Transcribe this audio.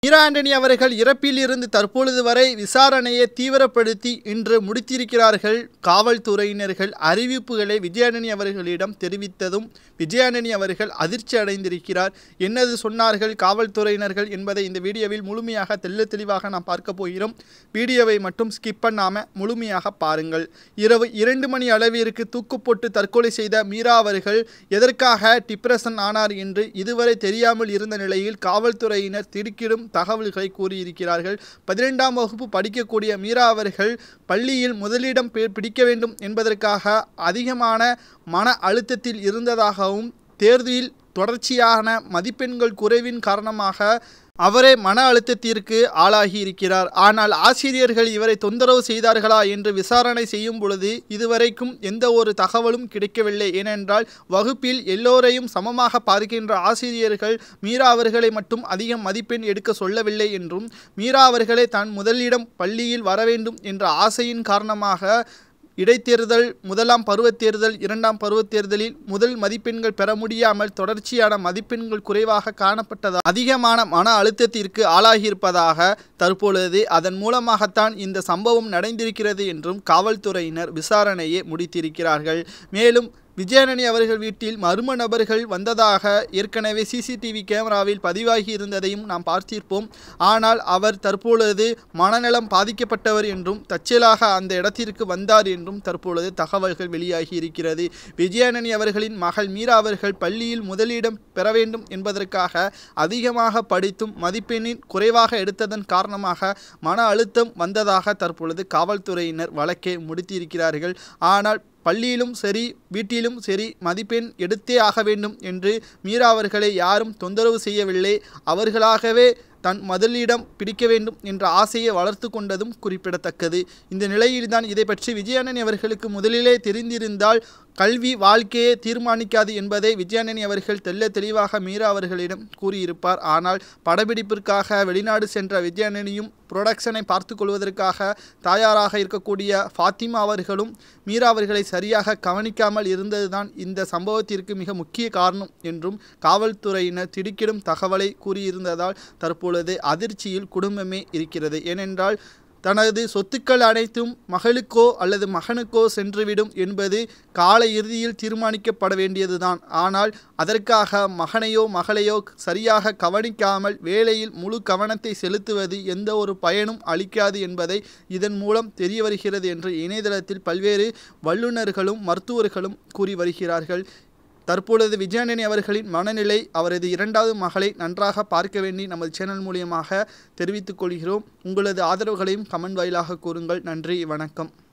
மீரா ஆண்டனி அவர்கள் இறப்பில் இருந்து தற்பொழுது வரை விசாரணையை தீவிரப்படுத்தி இன்று முடித்திருக்கிறார்கள் காவல்துறையினர்கள் அறிவிப்புகளை விஜயாண்டனி அவர்களிடம் தெரிவித்ததும் விஜயாண்டனி அவர்கள் அதிர்ச்சி அடைந்திருக்கிறார் என்னது சொன்னார்கள் காவல்துறையினர்கள் என்பதை இந்த வீடியோவில் முழுமையாக தெள்ள தெளிவாக நாம் பார்க்க போகிறோம் வீடியோவை மட்டும் ஸ்கிப் பண்ணாமல் முழுமையாக பாருங்கள் இரவு இரண்டு மணி அளவிற்கு தூக்கு போட்டு தற்கொலை செய்த மீரா அவர்கள் எதற்காக டிப்ரெஷன் ஆனார் என்று இதுவரை தெரியாமல் இருந்த நிலையில் காவல்துறையினர் திடுக்கிடும் தகவல்களை கூறியிருக்கிறார்கள் பதினெண்டாம் வகுப்பு படிக்கக்கூடிய மீரா அவர்கள் பள்ளியில் முதலிடம் பி- பிடிக்க வேண்டும் என்பதற்காக அதிகமான மன அழுத்தத்தில் இருந்ததாகவும் தேர்வில் தொடர்ச்சியான மதிப்பெண்கள் குறைவின் காரணமாக அவரே மன அழுத்தத்திற்கு ஆளாகி இருக்கிறார் ஆனால் ஆசிரியர்கள் இவரை தொந்தரவு செய்தார்களா என்று விசாரணை செய்யும் பொழுது இதுவரைக்கும் எந்த ஒரு தகவலும் கிடைக்கவில்லை ஏனென்றால் வகுப்பில் எல்லோரையும் சமமாக பார்க்கின்ற ஆசிரியர்கள் மீரா அவர்களை மட்டும் அதிகம் மதிப்பெண் எடுக்க சொல்லவில்லை என்றும் மீரா அவர்களே தான் முதலிடம் பள்ளியில் வர வேண்டும் என்ற ஆசையின் காரணமாக இடைத்தேர்தல் முதலாம் பருவத் தேர்தல் இரண்டாம் பருவத் தேர்தலில் முதல் மதிப்பெண்கள் பெற முடியாமல் தொடர்ச்சியான மதிப்பெண்கள் குறைவாக காணப்பட்டதால் அதிகமான மன அழுத்தத்திற்கு ஆளாகியிருப்பதாக தற்பொழுது அதன் மூலமாகத்தான் இந்த சம்பவம் நடந்திருக்கிறது என்றும் காவல்துறையினர் விசாரணையை முடித்திருக்கிறார்கள் மேலும் விஜயானனி அவர்கள் வீட்டில் மர்ம நபர்கள் வந்ததாக ஏற்கனவே சிசிடிவி கேமராவில் பதிவாகி இருந்ததையும் நாம் பார்த்திருப்போம் ஆனால் அவர் தற்பொழுது மனநலம் பாதிக்கப்பட்டவர் என்றும் தற்செயலாக அந்த இடத்திற்கு வந்தார் என்றும் தற்பொழுது தகவல்கள் வெளியாகி இருக்கிறது விஜயானனி அவர்களின் மகள் மீரா அவர்கள் பள்ளியில் முதலிடம் பெற வேண்டும் என்பதற்காக அதிகமாக படித்தும் மதிப்பெண்ணின் குறைவாக எடுத்ததன் காரணமாக மன அழுத்தம் வந்ததாக தற்பொழுது காவல்துறையினர் வழக்கை முடித்திருக்கிறார்கள் ஆனால் பள்ளியிலும் சரி வீட்டிலும் சரி மதிப்பெண் எடுத்தே ஆக வேண்டும் என்று மீரா அவர்களை யாரும் தொந்தரவு செய்யவில்லை அவர்களாகவே தன் முதலிடம் பிடிக்க வேண்டும் என்ற ஆசையை வளர்த்து கொண்டதும் குறிப்பிடத்தக்கது இந்த நிலையில்தான் இதை பற்றி விஜயானனி அவர்களுக்கு முதலிலே தெரிந்திருந்தால் கல்வி வாழ்க்கையை தீர்மானிக்காது என்பதை விஜயானனி அவர்கள் தெள்ள தெளிவாக மீரா அவர்களிடம் கூறியிருப்பார் ஆனால் படப்பிடிப்பிற்காக வெளிநாடு சென்ற விஜயானனியும் புரொடக்ஷனை பார்த்து கொள்வதற்காக தாயாராக இருக்கக்கூடிய ஃபாத்திமா அவர்களும் மீரா அவர்களை சரியாக கவனிக்காமல் இருந்ததுதான் இந்த சம்பவத்திற்கு மிக முக்கிய காரணம் என்றும் காவல்துறையினர் திடுக்கிடும் தகவலை கூறியிருந்ததால் தற்பொழுது அதிர்ச்சியில் குடும்பமே இருக்கிறது ஏனென்றால் தனது சொத்துக்கள் அனைத்தும் மகளுக்கோ அல்லது மகனுக்கோ சென்றுவிடும் என்பது கால இறுதியில் தீர்மானிக்கப்பட வேண்டியதுதான் ஆனால் அதற்காக மகனையோ மகளையோ சரியாக கவனிக்காமல் வேலையில் முழு கவனத்தை செலுத்துவது எந்த ஒரு பயனும் அளிக்காது என்பதை இதன் மூலம் தெரிய வருகிறது என்று இணையதளத்தில் பல்வேறு வல்லுநர்களும் மருத்துவர்களும் கூறி வருகிறார்கள் தற்பொழுது விஜயானனி அவர்களின் மனநிலை அவரது இரண்டாவது மகளை நன்றாக பார்க்க வேண்டி நமது சேனல் மூலியமாக தெரிவித்துக் கொள்கிறோம் உங்களது ஆதரவுகளையும் கமெண்ட் வாயிலாக கூறுங்கள் நன்றி வணக்கம்